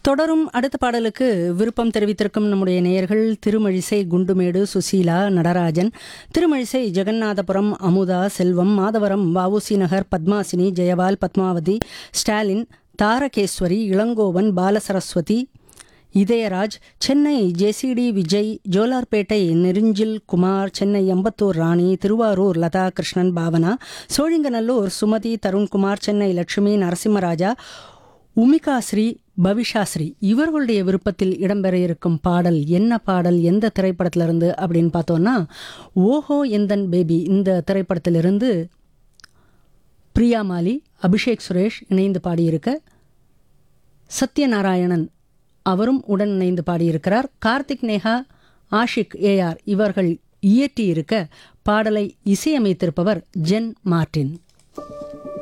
தொடரும் அடுத்த பாடலுக்கு விருப்பம் தெரிவித்திருக்கும் நம்முடைய நேயர்கள் திருமழிசை குண்டுமேடு சுசீலா நடராஜன் திருமழிசை ஜெகநாதபுரம் அமுதா செல்வம் மாதவரம் வவுசி நகர் பத்மாசினி ஜெயபால் பத்மாவதி ஸ்டாலின் தாரகேஸ்வரி இளங்கோவன் பாலசரஸ்வதி இதயராஜ் சென்னை ஜேசிடி விஜய் ஜோலார்பேட்டை நெருஞ்சில் குமார் சென்னை அம்பத்தூர் ராணி திருவாரூர் லதா கிருஷ்ணன் பாவனா சோழிங்கநல்லூர் சுமதி தருண்குமார் சென்னை லட்சுமி நரசிம்மராஜா உமிகா ஸ்ரீ பவிஷா ஸ்ரீ இவர்களுடைய விருப்பத்தில் இடம்பெற இருக்கும் பாடல் என்ன பாடல் எந்த திரைப்படத்திலிருந்து அப்படின்னு பார்த்தோன்னா ஓஹோ எந்தன் பேபி இந்த திரைப்படத்திலிருந்து பிரியா மாலி அபிஷேக் சுரேஷ் இணைந்து பாடியிருக்க சத்யநாராயணன் அவரும் உடன் இணைந்து பாடியிருக்கிறார் கார்த்திக் நேஹா ஆஷிக் ஏஆர் இவர்கள் இயற்றியிருக்க பாடலை இசையமைத்திருப்பவர் ஜென் மார்டின்